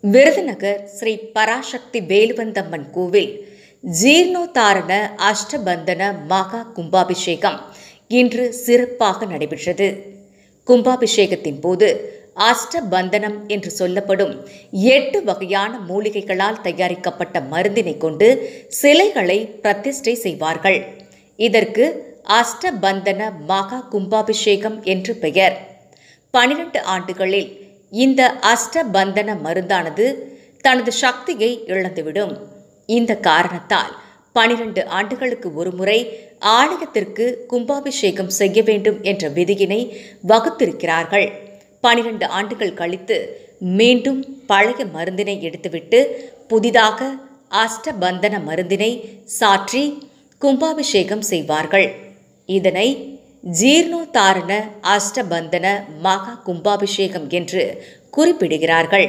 விருதுநகர் ஸ்ரீ பராசக்தி வேலுவந்தம்மன் கோவில் ஜீர்ணோத்தாரண அஷ்டபந்தன மகா கும்பாபிஷேகம் இன்று சிறப்பாக நடைபெற்றது கும்பாபிஷேகத்தின் போது அஷ்டபந்தனம் என்று சொல்லப்படும் எட்டு வகையான மூலிகைகளால் தயாரிக்கப்பட்ட மருந்தினை கொண்டு சிலைகளை பிரதிஷ்டை செய்வார்கள் இதற்கு அஷ்டபந்தன மகா கும்பாபிஷேகம் என்று பெயர் பனிரெண்டு ஆண்டுகளில் இந்த அஷ்டபந்தன மருந்தானது தனது சக்தியை இழந்துவிடும் இந்த காரணத்தால் பனிரெண்டு ஆண்டுகளுக்கு ஒருமுறை ஆலயத்திற்கு கும்பாபிஷேகம் செய்ய வேண்டும் என்ற விதியினை வகுத்திருக்கிறார்கள் பனிரெண்டு ஆண்டுகள் கழித்து மீண்டும் பழைய மருந்தினை எடுத்துவிட்டு புதிதாக அஷ்டபந்தன மருந்தினை சாற்றி கும்பாபிஷேகம் செய்வார்கள் இதனை ஜீர்ணோத்தாரண அஷ்டபந்தன மகா கும்பாபிஷேகம் என்று குறிப்பிடுகிறார்கள்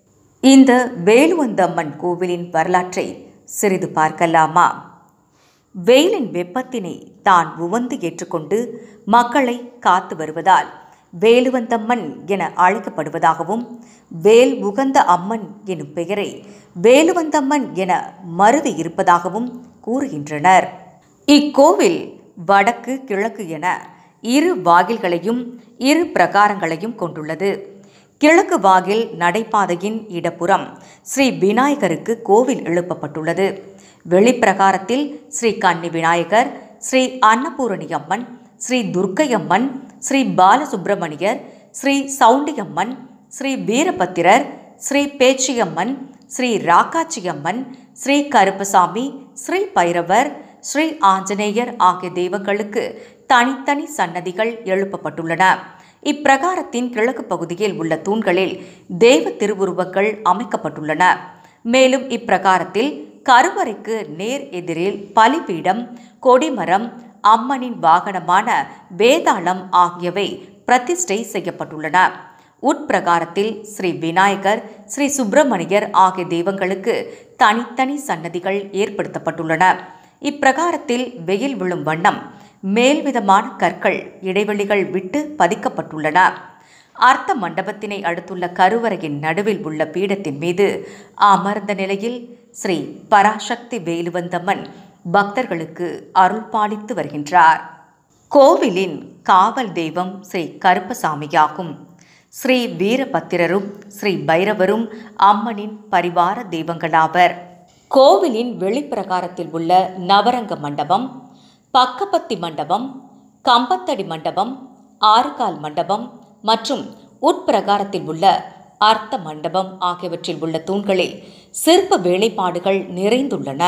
இந்த வேலுவந்தம்மன் கோவிலின் வரலாற்றை சிறிது பார்க்கலாமா வெயிலின் வெப்பத்தினை தான் உவந்து ஏற்றுக்கொண்டு மக்களை காத்து வருவதால் வேலுவந்தம்மன் என அழைக்கப்படுவதாகவும் வேல் உகந்த அம்மன் எனும் பெயரை வேலுவந்தம்மன் என மருவி இருப்பதாகவும் கூறுகின்றனர் இக்கோவில் வடக்கு கிழக்கு என இரு வாயில்களையும் இரு பிரகாரங்களையும் கொண்டுள்ளது கிழக்கு வாகில் நடைபாதையின் இடப்புறம் ஸ்ரீ விநாயகருக்கு கோவில் எழுப்பப்பட்டுள்ளது வெளிப்பிரகாரத்தில் ஸ்ரீ கன்னி விநாயகர் ஸ்ரீ அன்னபூரணியம்மன் ஸ்ரீ துர்க்கையம்மன் ஸ்ரீ பாலசுப்பிரமணியர் ஸ்ரீ சவுண்டியம்மன் ஸ்ரீ வீரபத்திரர் ஸ்ரீ பேச்சியம்மன் ஸ்ரீ ராக்காச்சியம்மன் ஸ்ரீ கருப்பசாமி ஸ்ரீ பைரவர் ஸ்ரீ ஆஞ்சநேயர் ஆகிய தெய்வங்களுக்கு தனித்தனி சன்னதிகள் எழுப்பப்பட்டுள்ளன இப்பிரகாரத்தின் கிழக்கு பகுதியில் உள்ள தூண்களில் தெய்வ திருவுருவங்கள் அமைக்கப்பட்டுள்ளன மேலும் இப்பிரகாரத்தில் கருவறைக்கு நேர் எதிரில் பலிபீடம் கொடிமரம் அம்மனின் வாகனமான வேதாளம் ஆகியவை பிரதிஷ்டை செய்யப்பட்டுள்ளன உட்பிரகாரத்தில் ஸ்ரீ விநாயகர் ஸ்ரீ சுப்பிரமணியர் ஆகிய தெய்வங்களுக்கு தனித்தனி சன்னதிகள் ஏற்படுத்தப்பட்டுள்ளன இப்பிரகாரத்தில் வெயில் விழும் வண்ணம் மேல்விதமான கற்கள் இடைவெளிகள் விட்டு பதிக்கப்பட்டுள்ளன அர்த்த மண்டபத்தினை அடுத்துள்ள கருவறையின் நடுவில் உள்ள பீடத்தின் மீது அமர்ந்த நிலையில் ஸ்ரீ பராசக்தி வேலுவந்தம்மன் பக்தர்களுக்கு அருள் பாலித்து வருகின்றார் கோவிலின் காவல் தெய்வம் ஸ்ரீ கருப்பசாமியாகும் ஸ்ரீ வீரபத்திரரும் ஸ்ரீ பைரவரும் அம்மனின் பரிவார தெய்வங்களாவர் கோவிலின் வெளிப்பிரகாரத்தில் உள்ள நவரங்க மண்டபம் பக்கப்பத்தி மண்டபம் கம்பத்தடி மண்டபம் ஆறுகால் மண்டபம் மற்றும் உட்பிரகாரத்தில் உள்ள அர்த்த மண்டபம் ஆகியவற்றில் உள்ள தூண்களில் சிற்ப வேலைப்பாடுகள் நிறைந்துள்ளன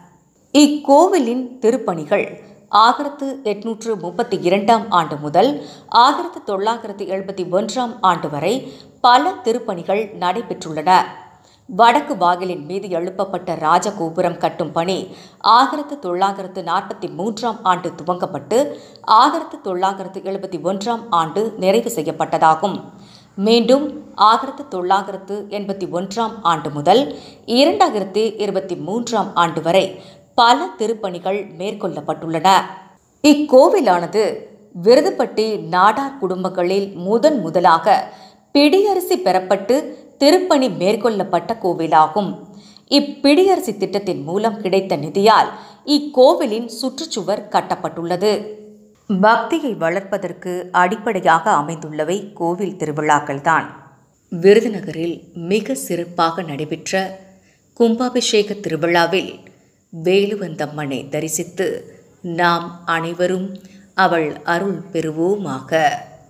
இக்கோவிலின் திருப்பணிகள் ஆயிரத்து எட்நூற்று முப்பத்தி இரண்டாம் ஆண்டு முதல் ஆயிரத்து தொள்ளாயிரத்து எழுபத்தி ஒன்றாம் ஆண்டு வரை பல திருப்பணிகள் நடைபெற்றுள்ளன வடக்கு வாயிலின் மீது எழுப்பப்பட்ட ராஜகோபுரம் கட்டும் பணி ஆயிரத்து தொள்ளாயிரத்து நாற்பத்தி மூன்றாம் ஆண்டு துவங்கப்பட்டு ஆயிரத்து தொள்ளாயிரத்து எழுபத்தி ஒன்றாம் ஆண்டு நிறைவு செய்யப்பட்டதாகும் மீண்டும் ஆயிரத்து தொள்ளாயிரத்து எண்பத்தி ஒன்றாம் ஆண்டு முதல் இரண்டாயிரத்து இருபத்தி மூன்றாம் ஆண்டு வரை பல திருப்பணிகள் மேற்கொள்ளப்பட்டுள்ளன இக்கோவிலானது விருதுப்பட்டி நாடார் குடும்பங்களில் முதன் முதலாக பிடியரிசி பெறப்பட்டு திருப்பணி மேற்கொள்ளப்பட்ட கோவிலாகும் இப்பிடியரசி திட்டத்தின் மூலம் கிடைத்த நிதியால் இக்கோவிலின் சுற்றுச்சுவர் கட்டப்பட்டுள்ளது பக்தியை வளர்ப்பதற்கு அடிப்படையாக அமைந்துள்ளவை கோவில் திருவிழாக்கள்தான் விருதுநகரில் மிக சிறப்பாக நடைபெற்ற கும்பாபிஷேக திருவிழாவில் வேலுவந்தம்மனை தரிசித்து நாம் அனைவரும் அவள் அருள் பெறுவோமாக